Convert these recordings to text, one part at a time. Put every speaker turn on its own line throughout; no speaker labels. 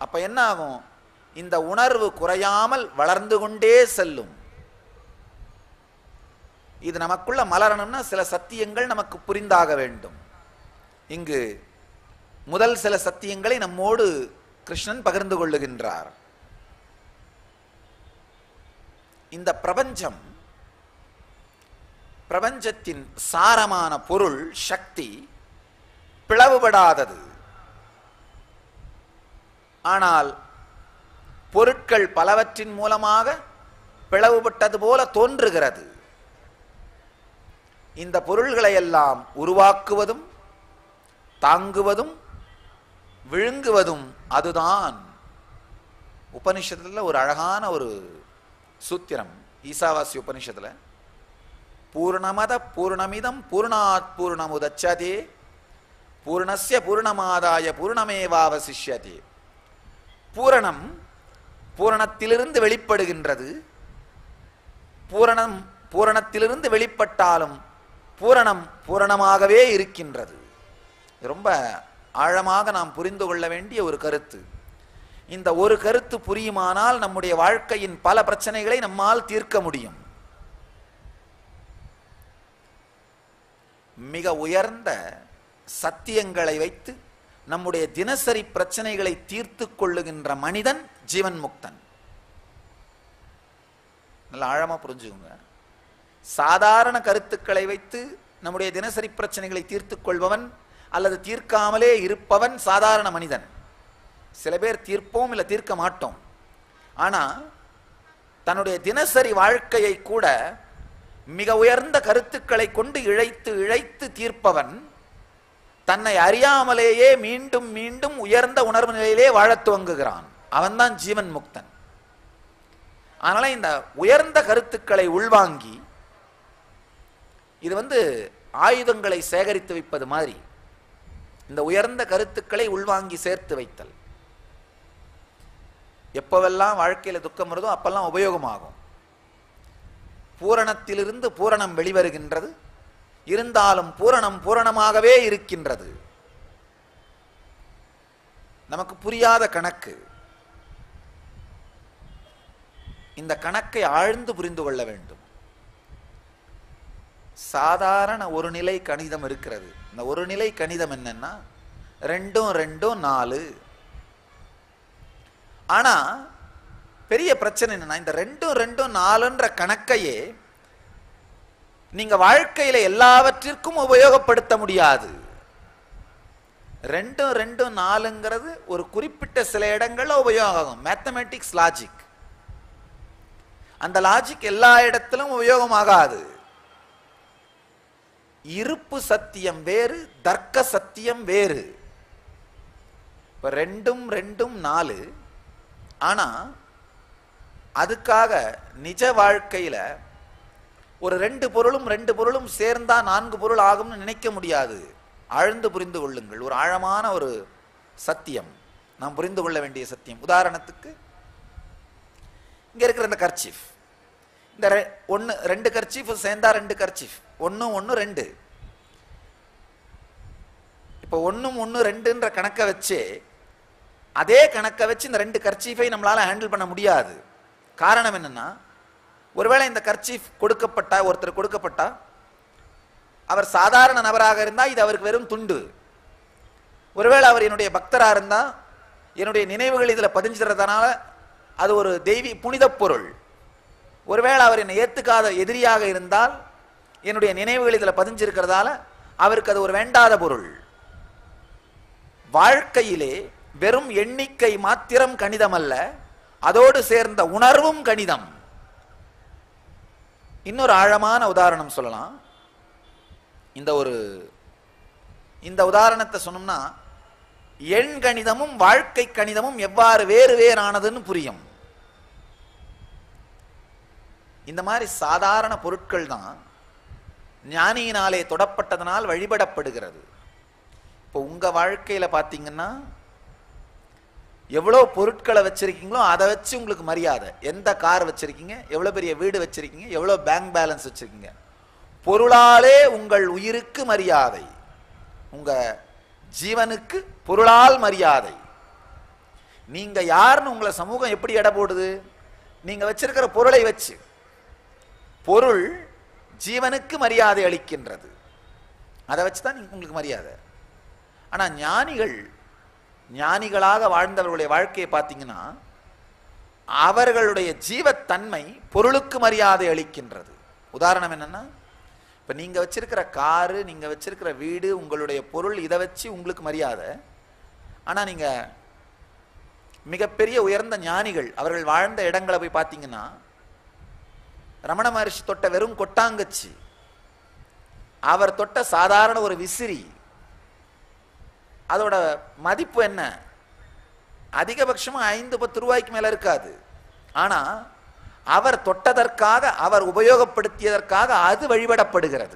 அப்ப என்ன ஆகும் இந்த உணர்வு குறையாமல் வளர்ந்து கொண்டே செல்லும் இது நமக்குள்ள மலரணும்னா சில சத்தியங்கள் நமக்கு புரிந்தாக வேண்டும் இங்கு முதல் சில சத்தியங்களை நம்மோடு கிருஷ்ணன் பகிர்ந்து கொள்ளுகின்றார் இந்த பிரபஞ்சம் பிரபஞ்சத்தின் சாரமான பொருள் சக்தி பிளவுபடாதது ஆனால் பொருட்கள் பலவற்றின் மூலமாக பிளவுபட்டது போல தோன்றுகிறது இந்த பொருள்களை எல்லாம் உருவாக்குவதும் தாங்குவதும் விழுங்குவதும் அதுதான் உபனிஷத்துல ஒரு அழகான ஒரு சூத்திரம் ஈசாவாசி உபனிஷத்துல பூர்ணமத பூர்ணமிதம் பூர்ணாத் பூர்ணமுதச்சதே பூர்ணஸ்ய பூர்ணமாதாய பூர்ணமேவாவசிஷ்யதே பூரணம் பூரணத்திலிருந்து வெளிப்படுகின்றது பூரணம் பூரணத்திலிருந்து வெளிப்பட்டாலும் பூரணம் பூரணமாகவே இருக்கின்றது இது ரொம்ப ஆழமாக நாம் புரிந்து கொள்ள வேண்டிய ஒரு கருத்து இந்த ஒரு கருத்து புரியுமானால் நம்முடைய வாழ்க்கையின் பல பிரச்சனைகளை நம்மால் தீர்க்க முடியும் மிக உயர்ந்த சத்தியங்களை வைத்து நம்முடைய தினசரி பிரச்சனைகளை தீர்த்து கொள்ளுகின்ற மனிதன் ஜீவன் முக்தன் நல்லா ஆழமா புரிஞ்சுக்கோங்க சாதாரண கருத்துக்களை வைத்து நம்முடைய தினசரி பிரச்சனைகளை தீர்த்துக் கொள்பவன் அல்லது தீர்க்காமலே இருப்பவன் சாதாரண மனிதன் சில பேர் தீர்ப்போம் இல்லை தீர்க்க மாட்டோம் ஆனா தன்னுடைய தினசரி வாழ்க்கையை கூட மிக உயர்ந்த கருத்துக்களை கொண்டு இழைத்து இழைத்து தீர்ப்பவன் தன்னை அறியாமலேயே மீண்டும் மீண்டும் உயர்ந்த உணர்வு நிலையிலே வாழத் துவங்குகிறான் அவன்தான் ஜீவன் முக்தன் அதனால இந்த உயர்ந்த கருத்துக்களை உள்வாங்கி இது வந்து ஆயுதங்களை சேகரித்து வைப்பது மாதிரி இந்த உயர்ந்த கருத்துக்களை உள்வாங்கி சேர்த்து வைத்தல் எப்பவெல்லாம் வாழ்க்கையில துக்கம் வருதோ அப்பெல்லாம் உபயோகமாகும் பூரணத்திலிருந்து பூரணம் வெளிவருகின்றது இருந்தாலும் பூரணம் பூரணமாகவே இருக்கின்றது நமக்கு புரியாத கணக்கு இந்த கணக்கை ஆழ்ந்து புரிந்து கொள்ள வேண்டும் சாதாரண ஒரு நிலை கணிதம் இருக்கிறது இந்த ஒரு நிலை கணிதம் என்னன்னா ரெண்டும் ரெண்டும் நாலு ஆனா பெரிய பிரச்சனை என்னன்னா இந்த ரெண்டும் ரெண்டும் நாலுன்ற கணக்கையே நீங்க வாழ்க்கையில எல்லாவற்றிற்கும் உபயோகப்படுத்த முடியாது ரெண்டும் ரெண்டும் நாலுங்கிறது ஒரு குறிப்பிட்ட சில இடங்கள்ல உபயோகம் ஆகும் மேத்தமெட்டிக்ஸ் லாஜிக் அந்த லாஜிக் எல்லா இடத்திலும் உபயோகமாகாது இருப்பு சத்தியம் வேறு தர்க்க சத்தியம் வேறு இப்ப ரெண்டும் ரெண்டும் நாலு ஆனா அதுக்காக நிஜ வாழ்க்கையில ஒரு ரெண்டு பொருளும் ரெண்டு பொருளும் சேர்ந்தா நான்கு பொருள் ஆகும்னு நினைக்க முடியாது ஆழ்ந்து புரிந்து கொள்ளுங்கள் ஒரு ஆழமான ஒரு சத்தியம் நாம் புரிந்து கொள்ள வேண்டிய சத்தியம் உதாரணத்துக்கு இங்க இருக்கிற இந்த கர்ச்சீஃப் இந்த ரெ- ஒண்ணு ரெண்டு கர்ச்சீஃப் சேர்ந்தா ரெண்டு கர்ச்சீஃப் ஒண்ணு ஒண்ணு ரெண்டு இப்போ ஒண்ணும் ஒண்ணு ரெண்டுன்ற கணக்கை வச்சு அதே கணக்கை வச்சு இந்த ரெண்டு கர்ச்சீஃபை நம்மளால ஹேண்டில் பண்ண முடியாது காரணம் என்னன்னா ஒருவேளை இந்த கர்ச்சீஃப் கொடுக்கப்பட்டா ஒருத்தர் கொடுக்கப்பட்டா அவர் சாதாரண நபராக இருந்தா இது அவருக்கு வெறும் துண்டு ஒருவேளை அவர் என்னுடைய பக்தரா இருந்தா என்னுடைய நினைவுகள் இதுல பதிஞ்சிடறதுனால அது ஒரு தெய்வீ புனித பொருள் ஒருவேளை அவர் என்னை ஏத்துக்காத எதிரியாக இருந்தால் என்னுடைய நினைவுகள் இதுல பதிஞ்சிருக்கிறதால அவருக்கு அது ஒரு வேண்டாத பொருள் வாழ்க்கையிலே வெறும் எண்ணிக்கை மாத்திரம் கணிதம் அல்ல அதோடு சேர்ந்த உணர்வும் கணிதம் இன்னொரு ஆழமான உதாரணம் சொல்லலாம் இந்த ஒரு இந்த உதாரணத்தை சொன்னோம்னா எண் கணிதமும் வாழ்க்கை கணிதமும் எவ்வாறு வேறு வேறானதுன்னு புரியும் இந்த மாதிரி சாதாரண பொருட்கள் தான் ஞானியினாலே தொடப்பட்டதனால் வழிபடப்படுகிறது இப்போ உங்க வாழ்க்கையில பாத்தீங்கன்னா எவ்வளோ பொருட்களை வச்சிருக்கீங்களோ அதை வச்சு உங்களுக்கு மரியாதை எந்த கார் வச்சிருக்கீங்க எவ்வளோ பெரிய வீடு வச்சிருக்கீங்க எவ்வளோ பேங்க் பேலன்ஸ் வச்சிருக்கீங்க பொருளாலே உங்கள் உயிருக்கு மரியாதை உங்க ஜீவனுக்கு பொருளால் மரியாதை நீங்க யாருன்னு உங்களை சமூகம் எப்படி எடை போடுது நீங்க வச்சிருக்கிற பொருளை வச்சு பொருள் ஜீவனுக்கு மரியாதை அளிக்கின்றது அதை வச்சு தான் நீங்க- உங்களுக்கு மரியாதை ஆனா ஞானிகள் ஞானிகளாக வாழ்ந்தவர்களுடைய வாழ்க்கையை பார்த்தீங்கன்னா அவர்களுடைய ஜீவத்தன்மை பொருளுக்கு மரியாதை அளிக்கின்றது உதாரணம் என்னன்னா இப்ப நீங்க வச்சிருக்கிற காரு நீங்க வச்சிருக்கிற வீடு உங்களுடைய பொருள் இதை வச்சு உங்களுக்கு மரியாதை ஆனா நீங்க மிகப்பெரிய உயர்ந்த ஞானிகள் அவர்கள் வாழ்ந்த இடங்களை போய் பார்த்தீங்கன்னா ரமண மகர்ஷி தொட்ட வெறும் கொட்டாங்கச்சி அவர் தொட்ட சாதாரண ஒரு விசிறி அதோட மதிப்பு என்ன அதிகபட்சமா ஐந்து பத்து ரூபாய்க்கு மேல இருக்காது ஆனா அவர் தொட்டதற்காக அவர் உபயோகப்படுத்தியதற்காக அது வழிபடப்படுகிறது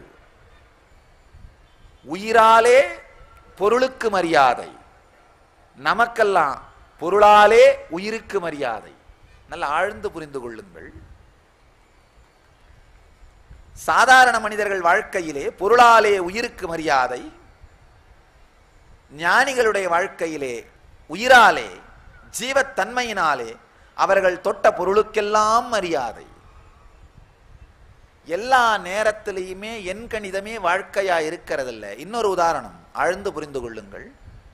உயிராலே பொருளுக்கு மரியாதை நமக்கெல்லாம் பொருளாலே உயிருக்கு மரியாதை நல்ல ஆழ்ந்து புரிந்து கொள்ளுங்கள் சாதாரண மனிதர்கள் வாழ்க்கையிலே பொருளாலே உயிருக்கு மரியாதை ஞானிகளுடைய வாழ்க்கையிலே உயிராலே ஜீவத்தன்மையினாலே அவர்கள் தொட்ட பொருளுக்கெல்லாம் மரியாதை எல்லா நேரத்திலையுமே என் கணிதமே வாழ்க்கையா இருக்கிறதில்ல இன்னொரு உதாரணம் ஆழ்ந்து புரிந்து கொள்ளுங்கள்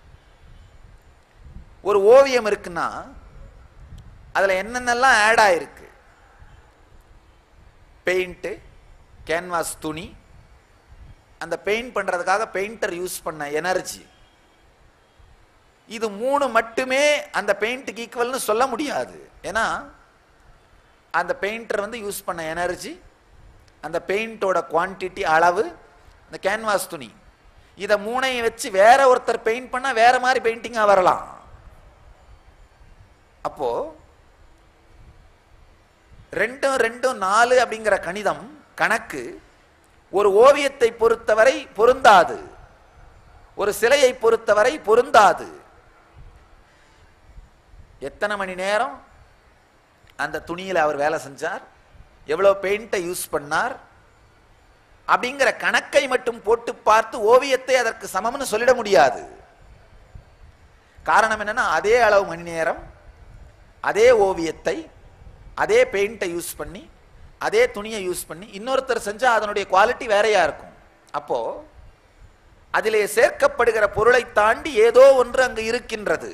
ஒரு ஓவியம் இருக்குன்னா அதுல என்னென்னலாம் ஆட் ஆயிருக்கு பெயிண்ட்டு கேன்வாஸ் துணி அந்த பெயிண்ட் பண்றதுக்காக பெயிண்டர் யூஸ் பண்ண எனர்ஜி இது மூணு மட்டுமே அந்த பெயிண்ட்டுக்கு ஈக்குவல்னு சொல்ல முடியாது ஏன்னா அந்த பெயிண்டர் வந்து யூஸ் பண்ண எனர்ஜி அந்த பெயிண்டோட குவான்டிட்டி அளவு இந்த கேன்வாஸ் துணி இதை மூணையும் வச்சு வேற ஒருத்தர் பெயிண்ட் பண்ணா வேற மாதிரி பெயிண்டிங்கா வரலாம் அப்போ ரெண்டும் ரெண்டும் நாலு அப்படிங்கிற கணிதம் கணக்கு ஒரு ஓவியத்தை பொறுத்தவரை பொருந்தாது ஒரு சிலையை பொறுத்தவரை பொருந்தாது எத்தனை மணி நேரம் அந்த துணியில் அவர் வேலை செஞ்சார் எவ்வளோ பெயிண்டை யூஸ் பண்ணார் அப்படிங்கிற கணக்கை மட்டும் போட்டு பார்த்து ஓவியத்தை அதற்கு சமம்னு சொல்லிட முடியாது காரணம் என்னன்னா அதே அளவு மணி நேரம் அதே ஓவியத்தை அதே பெயிண்டை யூஸ் பண்ணி அதே துணியை யூஸ் பண்ணி இன்னொருத்தர் செஞ்சா அதனுடைய குவாலிட்டி வேறையா இருக்கும் அப்போ அதிலே சேர்க்கப்படுகிற பொருளை தாண்டி ஏதோ ஒன்று அங்கு இருக்கின்றது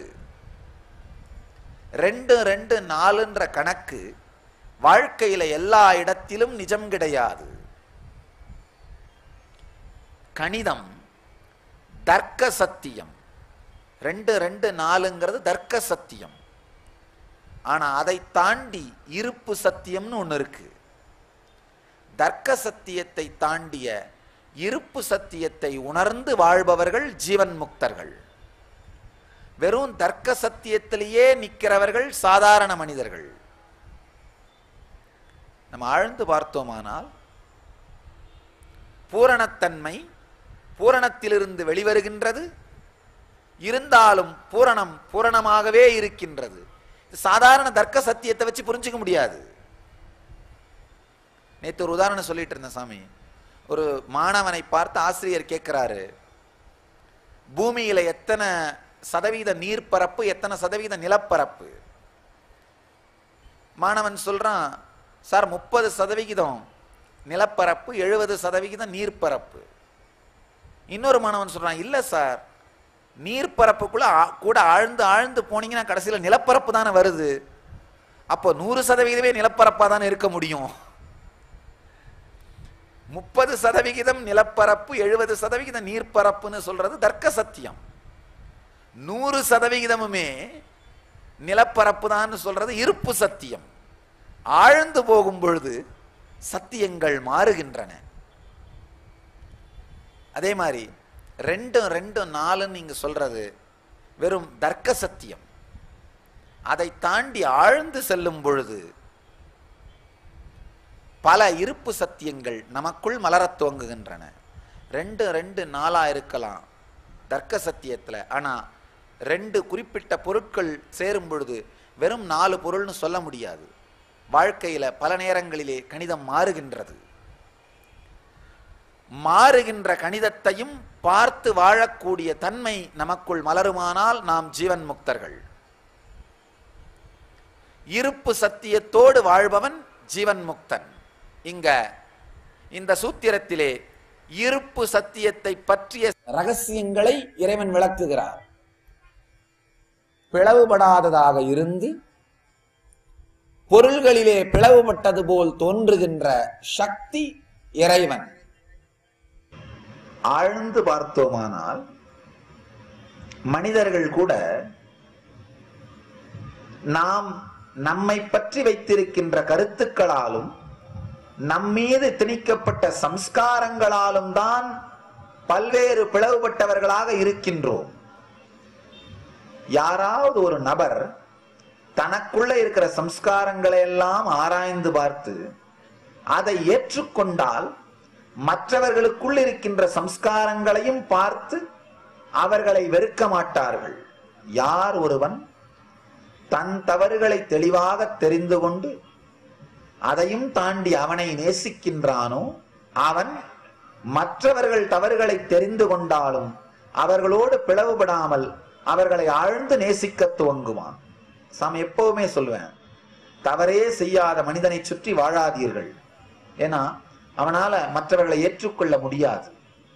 ரெண்டு ரெண்டு நாலுன்ற கணக்கு வாழ்க்கையில எல்லா இடத்திலும் நிஜம் கிடையாது கணிதம் தர்க்க சத்தியம் ரெண்டு ரெண்டு நாலுங்கிறது தர்க்க சத்தியம் ஆனா அதை தாண்டி இருப்பு சத்தியம்னு ஒண்ணு இருக்கு தர்க்க சத்தியத்தை தாண்டிய இருப்பு சத்தியத்தை உணர்ந்து வாழ்பவர்கள் ஜீவன் முக்தர்கள் வெறும் தர்க்க சத்தியத்திலேயே நிற்கிறவர்கள் சாதாரண மனிதர்கள் நம்ம ஆழ்ந்து பார்த்தோமானால் பூரணத்தன்மை பூரணத்திலிருந்து வெளிவருகின்றது இருந்தாலும் பூரணம் பூரணமாகவே இருக்கின்றது இது சாதாரண தர்க்க சத்தியத்தை வச்சு புரிஞ்சுக்க முடியாது நேத்து ஒரு உதாரணம் சொல்லிட்டு இருந்தேன் சாமி ஒரு மாணவனை பார்த்து ஆசிரியர் கேட்கிறாரு பூமியில எத்தனை சதவீத நீர்ப்பரப்பு எத்தனை சதவீத நிலப்பரப்பு மாணவன் சொல்றான் சார் முப்பது சதவிகிதம் நிலப்பரப்பு எழுபது சதவிகிதம் நீர்ப்பரப்பு இன்னொரு மாணவன் சொல்றான் இல்ல சார் நீர்ப்பரப்புக்குள்ள ஆ- கூட ஆழ்ந்து ஆழ்ந்து போனீங்கன்னா கடைசியில் நிலப்பரப்பு தானே வருது அப்போ நூறு சதவிகிதமே நிலப்பரப்பா தானே இருக்க முடியும் முப்பது சதவிகிதம் நிலப்பரப்பு எழுபது சதவிகிதம் நீர்ப்பரப்புன்னு சொல்றது தர்க்க சத்தியம் நூறு சதவிகிதமுமே நிலப்பரப்பு தான் சொல்றது இருப்பு சத்தியம் ஆழ்ந்து போகும் பொழுது சத்தியங்கள் மாறுகின்றன அதே மாதிரி ரெண்டும் ரெண்டும் நாலுன்னு நீங்க சொல்றது வெறும் தர்க்க சத்தியம் அதை தாண்டி ஆழ்ந்து செல்லும் பொழுது பல இருப்பு சத்தியங்கள் நமக்குள் மலரத் துவங்குகின்றன ரெண்டு ரெண்டு நாளா இருக்கலாம் தர்க்க சத்தியத்துல ஆனா ரெண்டு குறிப்பிட்ட பொருட்கள் சேரும் பொழுது வெறும் நாலு பொருள்னு சொல்ல முடியாது வாழ்க்கையில பல நேரங்களிலே கணிதம் மாறுகின்றது மாறுகின்ற கணிதத்தையும் பார்த்து வாழக்கூடிய தன்மை நமக்குள் மலருமானால் நாம் ஜீவன் முக்தர்கள் இருப்பு சத்தியத்தோடு வாழ்பவன் ஜீவன் முக்தன் இங்க இந்த சூத்திரத்திலே இருப்பு சத்தியத்தை பற்றிய ரகசியங்களை இறைவன் விளக்குகிறார் பிளவுபடாததாக இருந்து பொருள்களிலே பிளவுபட்டது போல் தோன்றுகின்ற சக்தி இறைவன் ஆழ்ந்து பார்த்தோமானால் மனிதர்கள் கூட நாம் நம்மை பற்றி வைத்திருக்கின்ற கருத்துக்களாலும் நம்மீது திணிக்கப்பட்ட சம்ஸ்காரங்களாலும் தான் பல்வேறு பிளவுபட்டவர்களாக இருக்கின்றோம் யாராவது ஒரு நபர் தனக்குள்ள இருக்கிற சம்ஸ்காரங்களை எல்லாம் ஆராய்ந்து பார்த்து அதை ஏற்றுக்கொண்டால் மற்றவர்களுக்குள் இருக்கின்ற சம்ஸ்காரங்களையும் பார்த்து அவர்களை வெறுக்க மாட்டார்கள் யார் ஒருவன் தன் தவறுகளை தெளிவாக தெரிந்து கொண்டு அதையும் தாண்டி அவனை நேசிக்கின்றானோ அவன் மற்றவர்கள் தவறுகளை தெரிந்து கொண்டாலும் அவர்களோடு பிளவுபடாமல் அவர்களை ஆழ்ந்து நேசிக்க துவங்குவான் சாமி எப்பவுமே சொல்லுவேன் தவறே செய்யாத மனிதனை சுற்றி வாழாதீர்கள் ஏன்னா அவனால மற்றவர்களை ஏற்றுக்கொள்ள முடியாது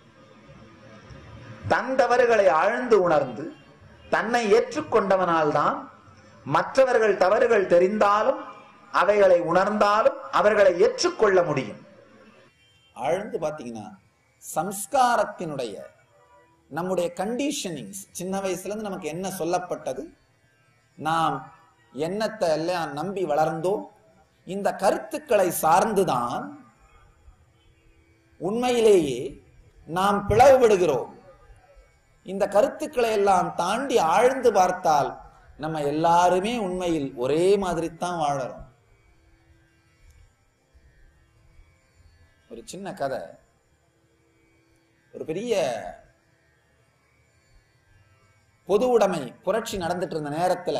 தன் தவறுகளை ஆழ்ந்து உணர்ந்து தன்னை ஏற்றுக்கொண்டவனால் தான் மற்றவர்கள் தவறுகள் தெரிந்தாலும் அவைகளை உணர்ந்தாலும் அவர்களை ஏற்றுக்கொள்ள முடியும் ஆழ்ந்து பார்த்தீங்கன்னா சம்ஸ்காரத்தினுடைய நம்முடைய கண்டிஷனிங்ஸ் சின்ன வயசுல இருந்து நமக்கு என்ன சொல்லப்பட்டது நாம் எண்ணத்தை எல்லாம் நம்பி வளர்ந்தோம் இந்த கருத்துக்களை சார்ந்துதான் உண்மையிலேயே நாம் பிளவுபடுகிறோம் இந்த கருத்துக்களை எல்லாம் தாண்டி ஆழ்ந்து பார்த்தால் நம்ம எல்லாருமே உண்மையில் ஒரே மாதிரி தான் வாழறோம் ஒரு சின்ன கதை ஒரு பெரிய பொது உடைமை புரட்சி நடந்துட்டு இருந்த நேரத்துல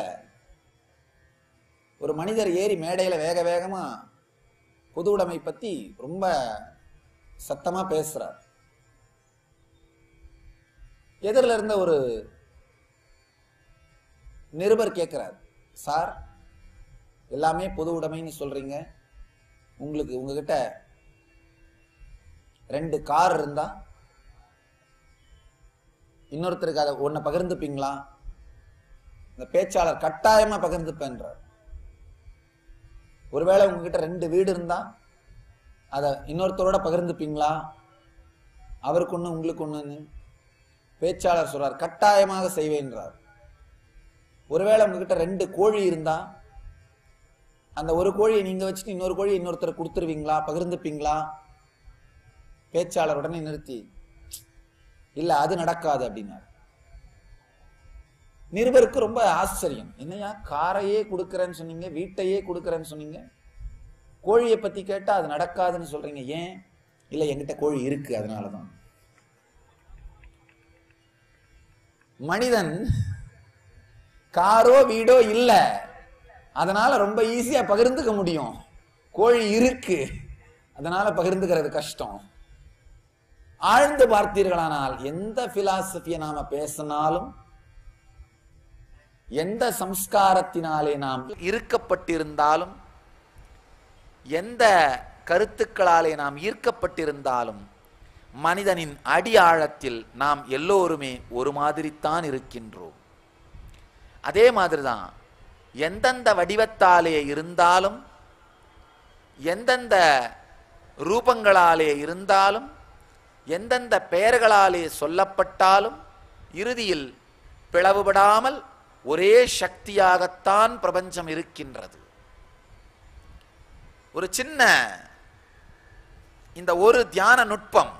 ஒரு மனிதர் ஏறி மேடையில வேக வேகமா பொது உடைமை பத்தி ரொம்ப சத்தமா பேசுறார் எதிரில் இருந்த ஒரு நிருபர் கேட்கிறார் சார் எல்லாமே பொது உடைமைன்னு சொல்றீங்க உங்களுக்கு உங்ககிட்ட ரெண்டு கார் இருந்தா இன்னொருத்தருக்கு அதை ஒன்றை பகிர்ந்துப்பீங்களா இந்த பேச்சாளர் கட்டாயமா பகிர்ந்துப்பேன்றார் ஒருவேளை உங்ககிட்ட ரெண்டு வீடு இருந்தா அதை இன்னொருத்தரோட பகிர்ந்துப்பீங்களா அவருக்கு ஒன்று உங்களுக்கு ஒன்றுன்னு பேச்சாளர் சொல்றார் கட்டாயமாக செய்வேன்றார் ஒருவேளை உங்ககிட்ட ரெண்டு கோழி இருந்தா அந்த ஒரு கோழியை நீங்க வச்சுட்டு இன்னொரு கோழியை இன்னொருத்தர் கொடுத்துருவீங்களா பகிர்ந்துப்பீங்களா பேச்சாளர் உடனே நிறுத்தி இல்ல அது நடக்காது அப்படின்னார் நிருபருக்கு ரொம்ப ஆச்சரியம் என்னையா காரையே கொடுக்கறேன்னு சொன்னீங்க வீட்டையே கொடுக்கறேன்னு சொன்னீங்க கோழியை பத்தி கேட்டா அது நடக்காதுன்னு சொல்றீங்க ஏன் இல்ல என்கிட்ட கோழி இருக்கு அதனாலதான் மனிதன் காரோ வீடோ இல்ல அதனால ரொம்ப ஈஸியா பகிர்ந்துக்க முடியும் கோழி இருக்கு அதனால பகிர்ந்துக்கிறது கஷ்டம் ஆழ்ந்து பார்த்தீர்களானால் எந்த பிலாசபியை நாம பேசினாலும் எந்த சம்ஸ்காரத்தினாலே நாம் இருக்கப்பட்டிருந்தாலும் எந்த கருத்துக்களாலே நாம் ஈர்க்கப்பட்டிருந்தாலும் மனிதனின் அடி ஆழத்தில் நாம் எல்லோருமே ஒரு மாதிரித்தான் இருக்கின்றோம் அதே மாதிரிதான் எந்தெந்த வடிவத்தாலே இருந்தாலும் எந்தெந்த ரூபங்களாலே இருந்தாலும் எந்தெந்த பெயர்களாலே சொல்லப்பட்டாலும் இறுதியில் பிளவுபடாமல் ஒரே சக்தியாகத்தான் பிரபஞ்சம் இருக்கின்றது ஒரு சின்ன இந்த ஒரு தியான நுட்பம்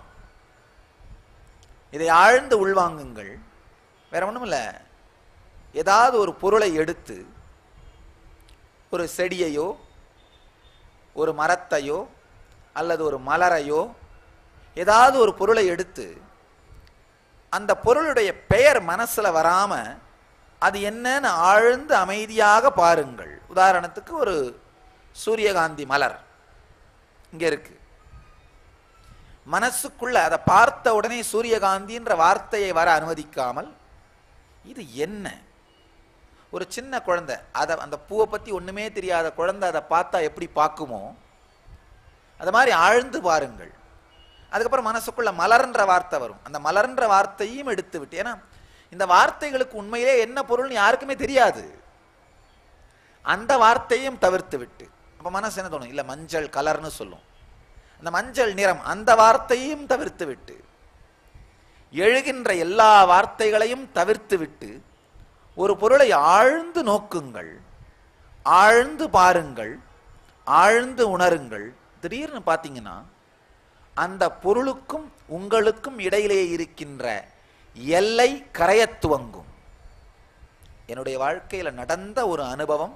இதை ஆழ்ந்து உள்வாங்குங்கள் வேற ஒண்ணும் இல்ல ஏதாவது ஒரு பொருளை எடுத்து ஒரு செடியையோ ஒரு மரத்தையோ அல்லது ஒரு மலரையோ ஏதாவது ஒரு பொருளை எடுத்து அந்த பொருளுடைய பெயர் மனசுல வராம அது என்னன்னு ஆழ்ந்து அமைதியாக பாருங்கள் உதாரணத்துக்கு ஒரு சூரியகாந்தி மலர் இங்க இருக்கு மனசுக்குள்ள அதை பார்த்த உடனே சூரியகாந்தின்ற வார்த்தையை வர அனுமதிக்காமல் இது என்ன ஒரு சின்ன குழந்தை அதை அந்த பூவை பற்றி ஒன்றுமே தெரியாத குழந்தை அதை பார்த்தா எப்படி பார்க்குமோ அது மாதிரி ஆழ்ந்து பாருங்கள் அதுக்கப்புறம் மனசுக்குள்ள மலர்ன்ற வார்த்தை வரும் அந்த மலர்ன்ற வார்த்தையும் எடுத்து விட்டு ஏன்னா இந்த வார்த்தைகளுக்கு உண்மையிலே என்ன பொருள்னு யாருக்குமே தெரியாது அந்த வார்த்தையும் தவிர்த்து விட்டு அப்ப மனசு என்ன தோணும் இல்ல மஞ்சள் கலர்னு சொல்லும் அந்த மஞ்சள் நிறம் அந்த வார்த்தையும் தவிர்த்து விட்டு எழுகின்ற எல்லா வார்த்தைகளையும் தவிர்த்து விட்டு ஒரு பொருளை ஆழ்ந்து நோக்குங்கள் ஆழ்ந்து பாருங்கள் ஆழ்ந்து உணருங்கள் திடீர்னு பார்த்தீங்கன்னா அந்த பொருளுக்கும் உங்களுக்கும் இடையிலே இருக்கின்ற எல்லை கரையத் துவங்கும் என்னுடைய வாழ்க்கையில நடந்த ஒரு அனுபவம்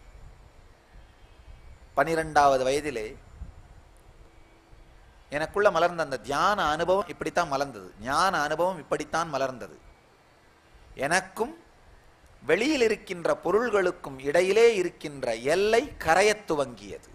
பனிரெண்டாவது வயதிலே எனக்குள்ள மலர்ந்த அந்த தியான அனுபவம் இப்படித்தான் மலர்ந்தது ஞான அனுபவம் இப்படித்தான் மலர்ந்தது எனக்கும் வெளியில் இருக்கின்ற பொருள்களுக்கும் இடையிலே இருக்கின்ற எல்லை கரையத் துவங்கியது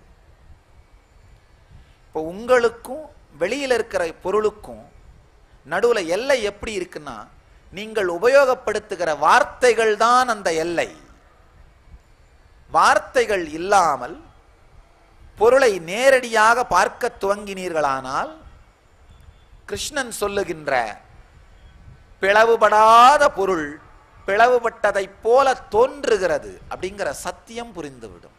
இப்போ உங்களுக்கும் வெளியில் இருக்கிற பொருளுக்கும் நடுவுல எல்லை எப்படி இருக்குன்னா நீங்கள் உபயோகப்படுத்துகிற வார்த்தைகள் தான் அந்த எல்லை வார்த்தைகள் இல்லாமல் பொருளை நேரடியாக பார்க்க துவங்கினீர்களானால் கிருஷ்ணன் சொல்லுகின்ற பிளவுபடாத பொருள் பிளவுபட்டதைப் போல தோன்றுகிறது அப்படிங்கிற சத்தியம் புரிந்துவிடும்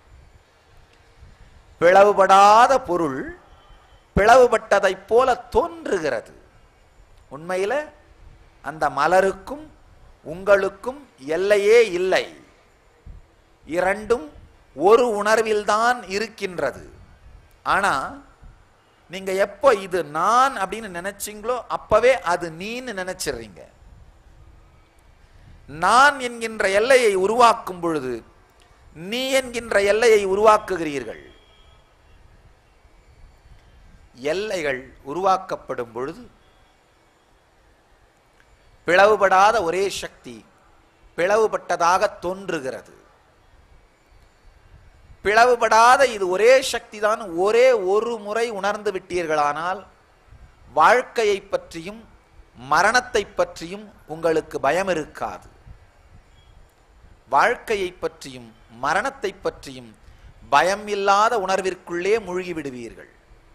பிளவுபடாத பொருள் பிளவுபட்டதைப் போல தோன்றுகிறது உண்மையில அந்த மலருக்கும் உங்களுக்கும் எல்லையே இல்லை இரண்டும் ஒரு உணர்வில்தான் இருக்கின்றது ஆனா நீங்க எப்போ இது நான் அப்படின்னு நினைச்சீங்களோ அப்பவே அது நீன்னு நினைச்சிடுறீங்க நான் என்கின்ற எல்லையை உருவாக்கும் பொழுது நீ என்கின்ற எல்லையை உருவாக்குகிறீர்கள் எல்லைகள் உருவாக்கப்படும் பொழுது பிளவுபடாத ஒரே சக்தி பிளவுபட்டதாக தோன்றுகிறது பிளவுபடாத இது ஒரே சக்தி தான் ஒரே ஒரு முறை உணர்ந்து விட்டீர்களானால் வாழ்க்கையை பற்றியும் மரணத்தை பற்றியும் உங்களுக்கு பயம் இருக்காது வாழ்க்கையை பற்றியும் மரணத்தை பற்றியும் பயம் இல்லாத உணர்விற்குள்ளே மூழ்கி விடுவீர்கள்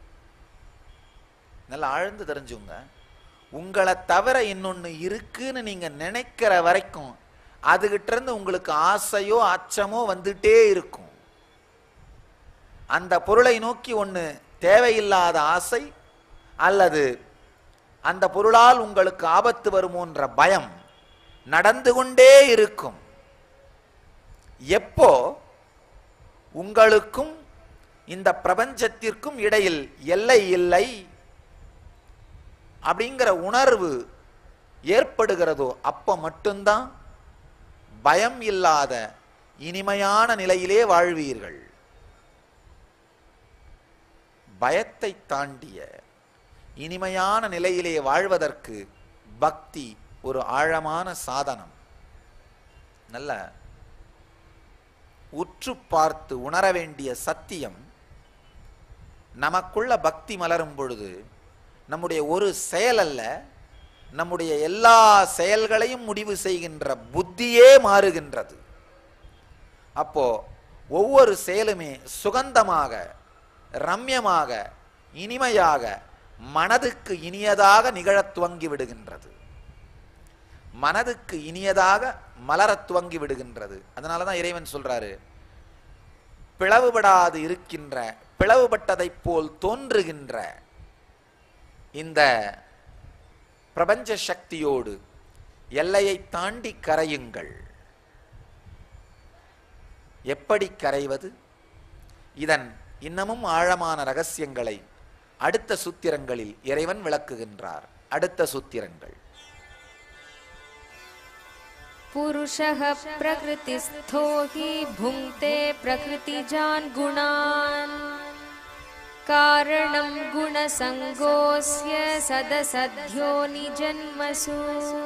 நல்லா ஆழ்ந்து தெரிஞ்சுங்க உங்களை தவிர இன்னொன்னு இருக்குன்னு நீங்க நினைக்கிற வரைக்கும் அதுகிட்ட இருந்து உங்களுக்கு ஆசையோ அச்சமோ வந்துட்டே இருக்கும் அந்த பொருளை நோக்கி ஒன்று தேவையில்லாத ஆசை அல்லது அந்த பொருளால் உங்களுக்கு ஆபத்து வருமோன்ற பயம் நடந்து கொண்டே இருக்கும் எப்போ உங்களுக்கும் இந்த பிரபஞ்சத்திற்கும் இடையில் எல்லை இல்லை அப்படிங்கிற உணர்வு ஏற்படுகிறதோ அப்ப மட்டும்தான் பயம் இல்லாத இனிமையான நிலையிலே வாழ்வீர்கள் பயத்தை தாண்டிய இனிமையான நிலையிலே வாழ்வதற்கு பக்தி ஒரு ஆழமான சாதனம் நல்ல உற்று பார்த்து உணர வேண்டிய சத்தியம் நமக்குள்ள பக்தி மலரும் பொழுது நம்முடைய ஒரு செயல் அல்ல நம்முடைய எல்லா செயல்களையும் முடிவு செய்கின்ற புத்தியே மாறுகின்றது அப்போ ஒவ்வொரு செயலுமே சுகந்தமாக ரம்யமாக இனிமையாக மனதுக்கு இனியதாக நிகழத் துவங்கி விடுகின்றது மனதுக்கு இனியதாக மலரத் துவங்கி விடுகின்றது அதனால தான் இறைவன் சொல்றாரு பிளவுபடாது இருக்கின்ற பிளவுபட்டதைப் போல் தோன்றுகின்ற இந்த பிரபஞ்ச சக்தியோடு எல்லையை தாண்டி கரையுங்கள் எப்படி கரைவது இதன் இன்னமும் ஆழமான ரகசியங்களை அடுத்த சூத்திரங்களில் இறைவன் விளக்குகின்றார் அடுத்த சூத்திரங்கள்
पुरुषः प्रकृतिस्थो हि भुङ्क्ते प्रकृतिजान् गुणान् कारणं गुणसङ्गोऽस्य सदसद्यो निजन्मसु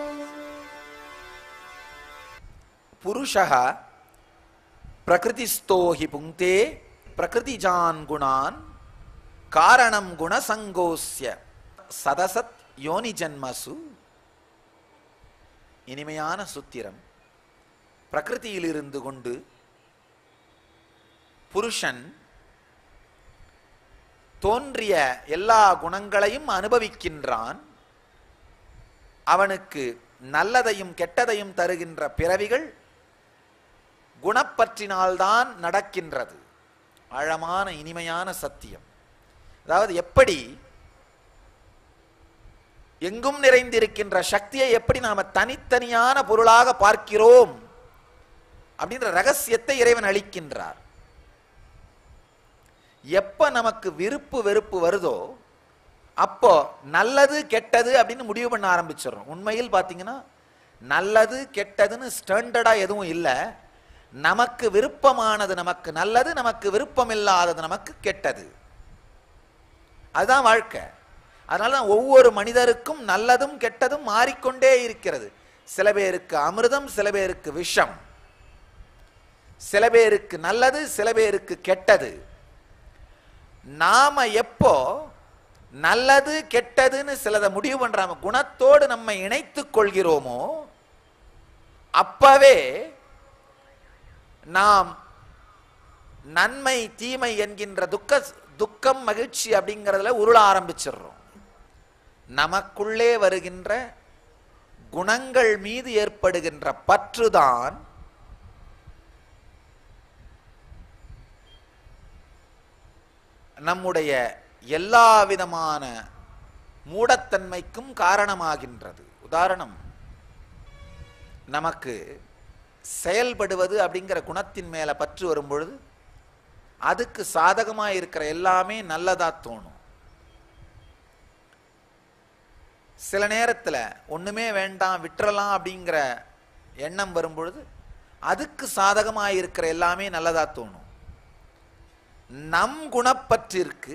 புருஷः பிரகிருதிஸ்தோ ஹி புங்க்தே பிரகிருதிஜான் குணான் காரணம் குணசங்கோஸ்ய சதசத் யோனி ஜன்மசு இனிமையான சுத்திரம் பிரகிருதியில் இருந்து கொண்டு புருஷன் தோன்றிய எல்லா குணங்களையும் அனுபவிக்கின்றான் அவனுக்கு நல்லதையும் கெட்டதையும் தருகின்ற பிறவிகள் குணப்பற்றினால்தான் நடக்கின்றது ஆழமான இனிமையான சத்தியம் அதாவது எப்படி எங்கும் நிறைந்திருக்கின்ற சக்தியை எப்படி நாம தனித்தனியான பொருளாக பார்க்கிறோம் அப்படின்ற ரகசியத்தை இறைவன் அளிக்கின்றார் எப்ப நமக்கு விருப்பு வெறுப்பு வருதோ அப்போ நல்லது கெட்டது அப்படின்னு முடிவு பண்ண ஆரம்பிச்சிடுறோம் உண்மையில் பார்த்தீங்கன்னா நல்லது கெட்டதுன்னு ஸ்டாண்டர்டா எதுவும் இல்லை நமக்கு விருப்பமானது நமக்கு நல்லது நமக்கு விருப்பமில்லாதது நமக்கு கெட்டது அதுதான் வாழ்க்கை அதனால தான் ஒவ்வொரு மனிதருக்கும் நல்லதும் கெட்டதும் மாறிக்கொண்டே இருக்கிறது சில பேருக்கு அமிர்தம் சில பேருக்கு விஷம் சில பேருக்கு நல்லது சில பேருக்கு கெட்டது நாம எப்போ நல்லது கெட்டதுன்னு சிலதை முடிவு பண்றாம குணத்தோடு நம்ம இணைத்துக் கொள்கிறோமோ அப்பவே நாம் நன்மை தீமை என்கின்ற துக்க துக்கம் மகிழ்ச்சி அப்படிங்கிறதுல உருள ஆரம்பிச்சிடுறோம் நமக்குள்ளே வருகின்ற குணங்கள் மீது ஏற்படுகின்ற பற்றுதான் நம்முடைய எல்லா விதமான மூடத்தன்மைக்கும் காரணமாகின்றது உதாரணம் நமக்கு செயல்படுவது அப்படிங்கிற குணத்தின் மேல பற்று வரும்பொழுது அதுக்கு சாதகமா இருக்கிற எல்லாமே நல்லதா தோணும் சில நேரத்துல ஒண்ணுமே வேண்டாம் விட்டுறலாம் அப்படிங்கிற எண்ணம் வரும்பொழுது அதுக்கு சாதகமா இருக்கிற எல்லாமே நல்லதா தோணும் நம் குணப்பற்றிற்கு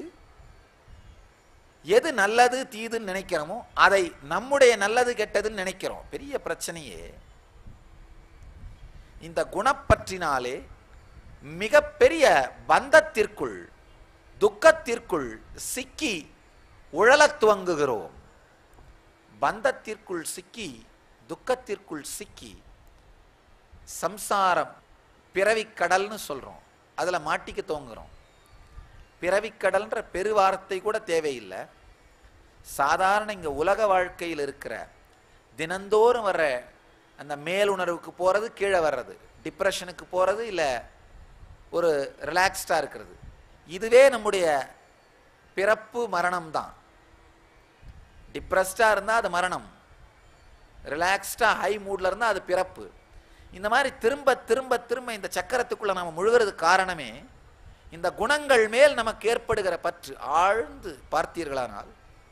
எது நல்லது தீதுன்னு நினைக்கிறோமோ அதை நம்முடைய நல்லது கெட்டதுன்னு நினைக்கிறோம் பெரிய பிரச்சனையே இந்த குணப்பற்றினாலே மிகப்பெரிய பந்தத்திற்குள் துக்கத்திற்குள் சிக்கி உழலத் துவங்குகிறோம் பந்தத்திற்குள் சிக்கி துக்கத்திற்குள் சிக்கி சம்சாரம் பிறவிக்கடல்னு சொல்றோம் அதுல மாட்டிக்க துவங்குறோம் பிறவிக்கடல்ன்ற பெருவார்த்தை கூட தேவையில்லை சாதாரண இங்க உலக வாழ்க்கையில் இருக்கிற தினந்தோறும் வர்ற அந்த மேலுணர்வுக்கு போறது கீழே வர்றது டிப்ரெஷனுக்கு போறது இல்ல ஒரு ரிலாக்ஸ்டா இருக்கிறது இதுவே நம்முடைய பிறப்பு மரணம் தான் டிப்ரெஸ்டா இருந்தா அது மரணம் ரிலாக்ஸ்டா ஹை மூட்ல இருந்தா அது பிறப்பு இந்த மாதிரி திரும்ப திரும்ப திரும்ப இந்த சக்கரத்துக்குள்ள நாம முழுகிறது காரணமே இந்த குணங்கள் மேல் நமக்கு ஏற்படுகிற பற்று ஆழ்ந்து பார்த்தீர்களானால்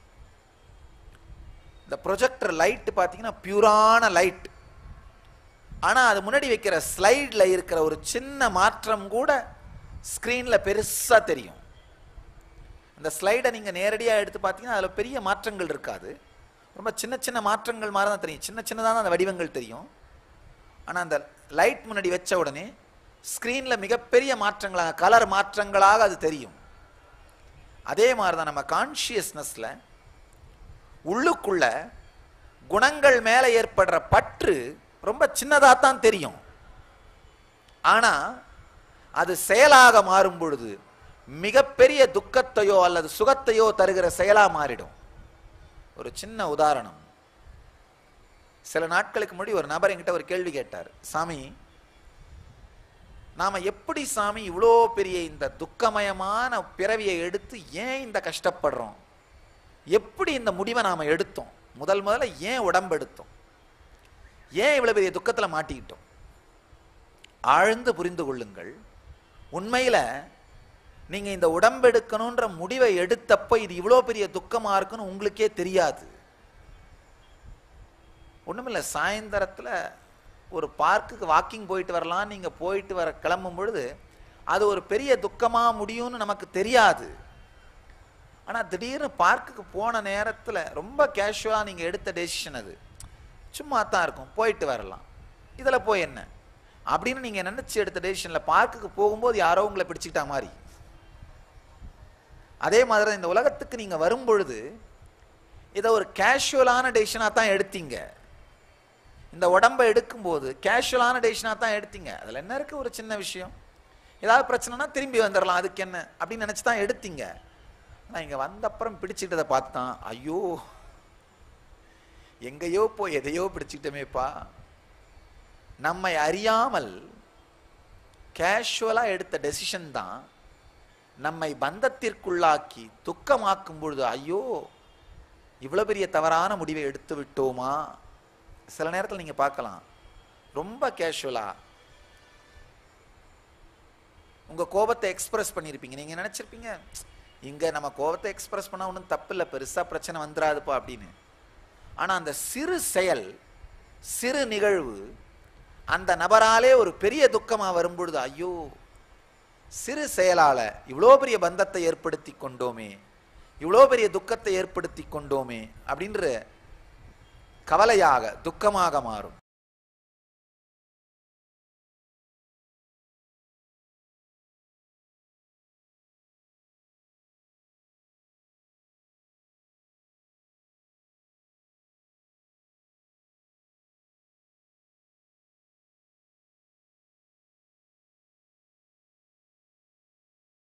இந்த ப்ரொஜெக்டர் லைட் பார்த்தீங்கன்னா பியூரான லைட் ஆனா அது முன்னாடி வைக்கிற ஸ்லைட்ல இருக்கிற ஒரு சின்ன மாற்றம் கூட ஸ்கிரீன்ல பெருசா தெரியும் அந்த ஸ்லைடை நீங்க நேரடியா எடுத்து பார்த்தீங்கன்னா அதுல பெரிய மாற்றங்கள் இருக்காது ரொம்ப சின்ன சின்ன மாற்றங்கள் மாதிரி தான் தெரியும் சின்ன சின்னதாக தான் அந்த வடிவங்கள் தெரியும் ஆனா அந்த லைட் முன்னாடி வச்ச உடனே ஸ்கிரீன்ல மிகப்பெரிய மாற்றங்களாக கலர் மாற்றங்களாக அது தெரியும் அதே மாதிரி தான் நம்ம கான்ஷியஸ்னஸ்ல உள்ளுக்குள்ள குணங்கள் மேல ஏற்படுற பற்று ரொம்ப சின்னதா தான் தெரியும் ஆனா அது செயலாக மாறும் பொழுது மிகப்பெரிய துக்கத்தையோ அல்லது சுகத்தையோ தருகிற செயலா மாறிடும் ஒரு சின்ன உதாரணம் சில நாட்களுக்கு முன்னாடி ஒரு நபர் என்கிட்ட ஒரு கேள்வி கேட்டார் சாமி நாம எப்படி சாமி இவ்வளோ பெரிய இந்த துக்கமயமான பிறவியை எடுத்து ஏன் இந்த கஷ்டப்படுறோம் எப்படி இந்த முடிவை நாம எடுத்தோம் முதல் முதல்ல ஏன் உடம்பு எடுத்தோம் ஏன் இவ்வளவு பெரிய துக்கத்துல மாட்டிக்கிட்டோம் ஆழ்ந்து புரிந்து கொள்ளுங்கள் உண்மையில நீங்க இந்த உடம்பு எடுக்கணுன்ற முடிவை எடுத்தப்ப இது இவ்வளோ பெரிய துக்கமா இருக்குன்னு உங்களுக்கே தெரியாது ஒண்ணுமில்ல சாயந்தரத்துல ஒரு பார்க்குக்கு வாக்கிங் போயிட்டு வரலாம் நீங்க போயிட்டு வர கிளம்பும் பொழுது அது ஒரு பெரிய துக்கமா முடியும்னு நமக்கு தெரியாது ஆனா திடீர்னு பார்க்குக்கு போன நேரத்துல ரொம்ப கேஷுவலா நீங்க எடுத்த டெசிஷன் அது சும்மா தான் இருக்கும் போயிட்டு வரலாம் இதுல போய் என்ன அப்படின்னு நீங்க நினைச்சு எடுத்த டெசிஷன்ல பார்க்குக்கு போகும்போது யாரோ உங்களை பிடிச்சிக்கிட்டா மாதிரி அதே மாதிரி தான் இந்த உலகத்துக்கு நீங்க வரும் பொழுது இதை ஒரு கேஷுவலான டெசிஷனாக தான் எடுத்தீங்க இந்த உடம்பை எடுக்கும்போது கேஷுவலான டெசிஷனாக தான் எடுத்தீங்க அதில் என்ன இருக்கு ஒரு சின்ன விஷயம் ஏதாவது பிரச்சனைனா திரும்பி வந்துடலாம் அதுக்கு என்ன அப்படின்னு நினச்சி தான் எடுத்தீங்க ஆனால் இங்கே வந்த அப்புறம் பிடிச்சிட்டதை பார்த்தான் ஐயோ எங்கேயோ போய் எதையோ பிடிச்சிக்கிட்டோமேப்பா நம்மை அறியாமல் கேஷுவலாக எடுத்த டெசிஷன் தான் நம்மை பந்தத்திற்குள்ளாக்கி துக்கமாக்கும் பொழுது ஐயோ இவ்வளோ பெரிய தவறான முடிவை எடுத்து விட்டோமா சில நேரத்தில் நீங்கள் பார்க்கலாம் ரொம்ப கேஷுவலா உங்கள் கோபத்தை எக்ஸ்பிரஸ் பண்ணியிருப்பீங்க நீங்கள் நினச்சிருப்பீங்க இங்கே நம்ம கோபத்தை எக்ஸ்பிரஸ் பண்ணால் ஒன்றும் தப்பு இல்லை பெருசாக பிரச்சனை வந்துடாதுப்பா அப்படின்னு ஆனால் அந்த சிறு செயல் சிறு நிகழ்வு அந்த நபராலே ஒரு பெரிய துக்கமாக வரும்பொழுது ஐயோ சிறு செயலால இவ்வளோ பெரிய பந்தத்தை ஏற்படுத்தி கொண்டோமே இவ்வளோ பெரிய துக்கத்தை ஏற்படுத்தி கொண்டோமே அப்படின்ற கவலையாக துக்கமாக மாறும்